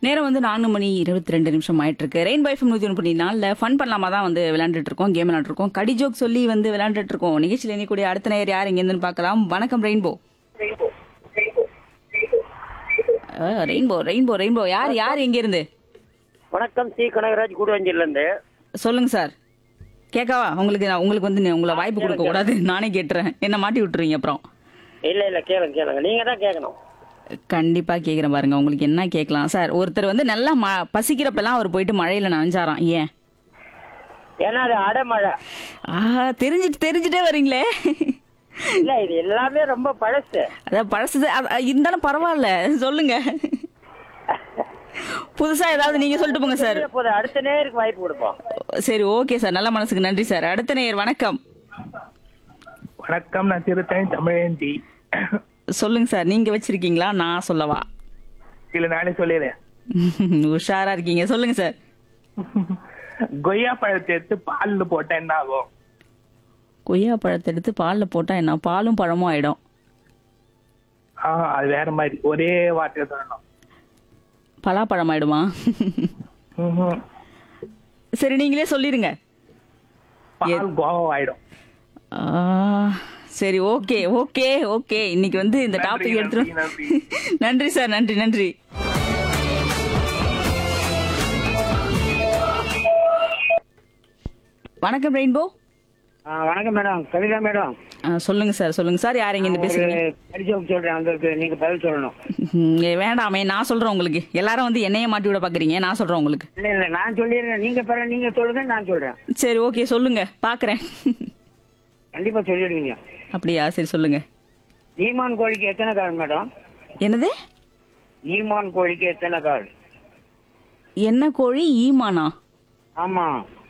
நேரம் வந்து நான்கு மணி இருபத்தி ரெண்டு நிமிஷம் ஆயிட்டு இருக்கு ரெயின் பை ஃபம் நூத்தி ஒன்று புள்ளி நாலுல ஃபன் பண்ணலாமா தான் வந்து விளையாண்டுட்டு இருக்கோம் கேம் விளையாண்டு இருக்கோம் கடி ஜோக் சொல்லி வந்து விளையாண்டுட்டு இருக்கோம் நிகழ்ச்சியில் இணைக்கூடிய அடுத்த நேர் யார் எங்கேருந்துன்னு பார்க்கலாம் வணக்கம் ரெயின்போ ரெயின்போ ரெயின்போ ரெயின்போ யார் யார் எங்க இருந்து வணக்கம் சி கனகராஜ் கூடுவஞ்சிலிருந்து சொல்லுங்க சார் கேட்கவா உங்களுக்கு நான் உங்களுக்கு வந்து நீ- உங்களை வாய்ப்பு கொடுக்க கூடாது நானே கேட்டுறேன் என்ன மாட்டி விட்டுறீங்க அப்புறம் இல்ல இல்ல கேளுங்க கேளுங்க நீங்க தான் கேட்கணும் கண்டிப்பா கேக்குறேன் பாருங்க உங்களுக்கு என்ன கேட்கலாம் சார் ஒருத்தர் வந்து நல்லா ம பசிக்கிறப்பெல்லாம் அவர் போயிட்டு மழையில நனைஞ்சாராம் ஏன் ஏன்னா அது அடைமழை ஆ தெரிஞ்சிட்டு தெரிஞ்சுட்டே வரீங்களே இல்ல இது எல்லாமே ரொம்ப பழசு அதான் பழசு அது- அது இருந்தாலும் பரவாயில்ல சொல்லுங்க புதுசா ஏதாவது நீங்க சொல்லிட்டு போங்க சார் போது அடுத்த நேருக்கு வாய்ப்பு கொடுப்போம் சரி ஓகே சார் நல்ல மனசுக்கு நன்றி சார் அடுத்த நேயர் வணக்கம் வணக்கம் நான் திருத்தணி தமிழேந்தி சொல்லுங்க சார் நீங்க வச்சிருக்கீங்களா நான் சொல்லவா இல்ல நானே சொல்லிடுறேன் உஷாரா இருக்கீங்க சொல்லுங்க சார் கொய்யா பழத்தை எடுத்து பால்ல போட்டா என்ன ஆகும் கொய்யா பழத்தை எடுத்து பாலில் போட்டா என்ன பாலும் பழமும் ஆயிடும் ஆஹ் அது வேற மாதிரி ஒரே வார்த்தையை சொல்லணும் பலாப்பழம் ஆயிடுமா ம்ஹும். சரி நீங்களே சொல்லிருங்க பால் கோவம் ஆயிடும் ஆ, சரி ஓகே ஓகே ஓகே இன்னைக்கு வந்து இந்த நன்றி, டாபிக் நன்றி, எடுத்து நன்றி. நன்றி சார் நன்றி நன்றி வணக்கம் ரெயின்போ வணக்கம் மேடம் கவிதா மேடம் ஆ, சொல்லுங்க சார் சொல்லுங்க சார் யார் எங்க இருந்து பேசுறீங்க பரிசோக்கு சொல்றேன் உங்களுக்கு நீங்க பதில் சொல்லணும் ம், வேண்டாமே நான் சொல்றேன் உங்களுக்கு எல்லாரும் வந்து என்னைய மாட்டி விட பாக்குறீங்க நான் சொல்றேன் உங்களுக்கு இல்ல இல்ல நான் சொல்லிடுறேன் நீங்க பிறகு நீங்க சொல்லுங்க நான் சொல்றேன் சரி ஓகே சொல்லுங்க பாக்குறேன் கண்டிப்பா சொல்லிடுவீங்க அப்படியா சரி சொல்லுங்க நீமான் கோழிக்கு எத்தனை கால் மேடம் என்னது நீமான் கோழிக்கு எத்தனை கால் என்ன கோழி ஈமானா ஆமா